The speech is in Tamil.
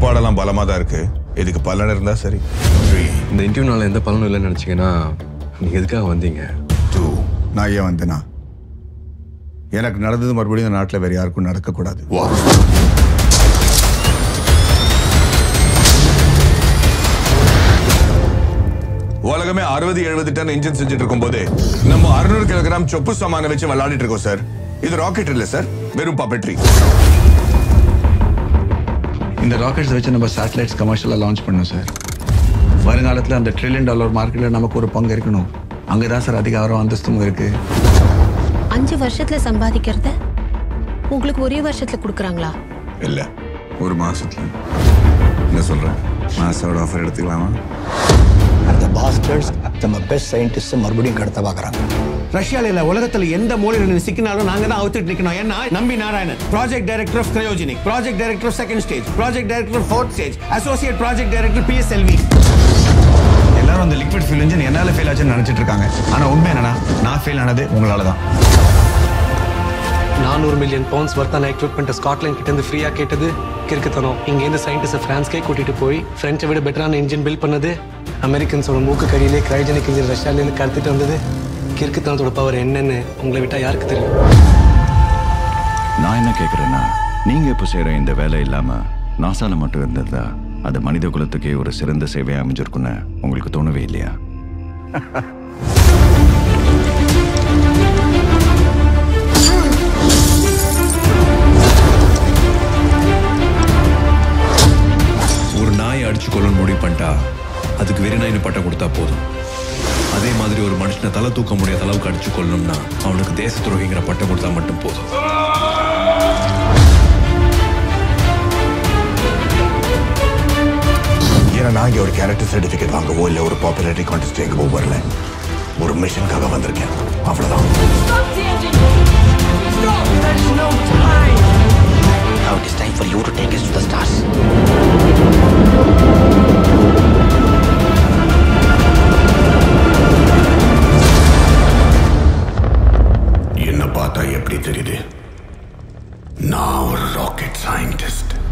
கோட்பாடெல்லாம் பலமா தான் இருக்கு இதுக்கு பலன் இருந்தா சரி த்ரீ இந்த இன்டர்வியூனால எந்த பலனும் இல்லைன்னு நினச்சிங்கன்னா நீங்கள் எதுக்காக வந்தீங்க டூ நான் ஏன் வந்தேனா எனக்கு நடந்தது மறுபடியும் இந்த நாட்டில் வேற யாருக்கும் நடக்கக்கூடாது உலகமே அறுபது எழுபது டன் இன்ஜின் செஞ்சுட்டு இருக்கும் போது நம்ம அறுநூறு கிலோகிராம் சொப்பு சாமான வச்சு விளையாடிட்டு இருக்கோம் சார் இது ராக்கெட் இல்ல சார் வெறும் பப்பட்ரி இந்த ராக்கெட்ஸ் வச்சு நம்ம சேட்டலைட்ஸ் கமர்ஷியலாக லான்ச் பண்ணோம் சார் வருங்காலத்தில் அந்த ட்ரில்லியன் டாலர் மார்க்கெட்டில் நமக்கு ஒரு பங்கு இருக்கணும் அங்கே தான் சார் அதிகாரம் அந்தஸ்தும் இருக்கு அஞ்சு வருஷத்துல சம்பாதிக்கிறத உங்களுக்கு ஒரே வருஷத்துல கொடுக்குறாங்களா இல்ல ஒரு மாசத்துல என்ன சொல்றேன் மாசோட ஆஃபர் எடுத்துக்கலாமா அந்த பாஸ்டர்ஸ் நம்ம பெஸ்ட் சயின்டிஸ்ட் மறுபடியும் கடத்த பார்க்குறாங்க ரஷ்யால இல்ல உலகத்துல எந்த மூலையில நின்னு சிக்கினாலும் நாங்க தான் அவுத்துட்டு நிக்கணும் ஏன்னா Nambi Narayanan project director of cryogenic project director of second stage project director fourth stage associate project director PSLV எல்லாரும் அந்த லிக்விட் ஃபியூல் இன்ஜின் என்னால் ஃபெயில் ஆச்சுன்னு நினச்சிட்டு இருக்காங்க ஆனால் உண்மை என்னன்னா நான் ஃபெயில் ஆனது உங்களால தான் நானூறு மில்லியன் பவுண்ட்ஸ் வர்த்தான எக்யூப்மெண்ட் ஸ்காட்லாண்ட் கிட்ட இருந்து ஃப்ரீயா கேட்டது கிறுக்குத்தனம் இங்கேருந்து சயின்டிஸ்ட் பிரான்ஸ்க்கே கூட்டிட்டு போய் பிரெஞ்சை விட பெட்டரான இன்ஜின் பில்ட் பண்ணது அமெரிக்கன்ஸோட மூக்கு கடியிலே கிரைஜனிக் இன்ஜின் ரஷ்யாலேருந்து கடத்திட்டு வந்தது கிறுக்குத்தனத்தோட பவர் என்னன்னு உங்களை விட்டா யாருக்கு தெரியும் நான் என்ன கேட்குறேன்னா நீங்க இப்போ செய்கிற இந்த வேலை இல்லாம நாசால மட்டும் இருந்திருந்தா அது மனித குலத்துக்கே ஒரு சிறந்த சேவையா அமைஞ்சிருக்குன்னு உங்களுக்கு தோணவே இல்லையா ஒரு நாயை அடிச்சு கொள்ளணும் முடிவு பண்ணிட்டா அதுக்கு வெறி நாயின்னு பட்டம் கொடுத்தா போதும் அதே மாதிரி ஒரு மனுஷனை தலை தூக்க முடியாத அளவுக்கு அடிச்சு கொள்ளணும்னா அவனுக்கு தேச துரோகிங்கிற பட்டம் கொடுத்தா மட்டும் போதும் ஏன்னா நான் இங்க ஒரு கேரக்டர் சர்டிபிகேட் வாங்கவோ இல்ல ஒரு பாப்புலாரிட்டி கான்டெஸ்ட் எங்கவோ வரல ஒரு மிஷனுக்காக வந்திருக்கேன் அவ்வளவுதான் Now it is time for you to take us to the stars. என்ன பார்த்தா எப்படி தெரியுது நான் ஒரு ராக்கெட் சயின்டிஸ்ட்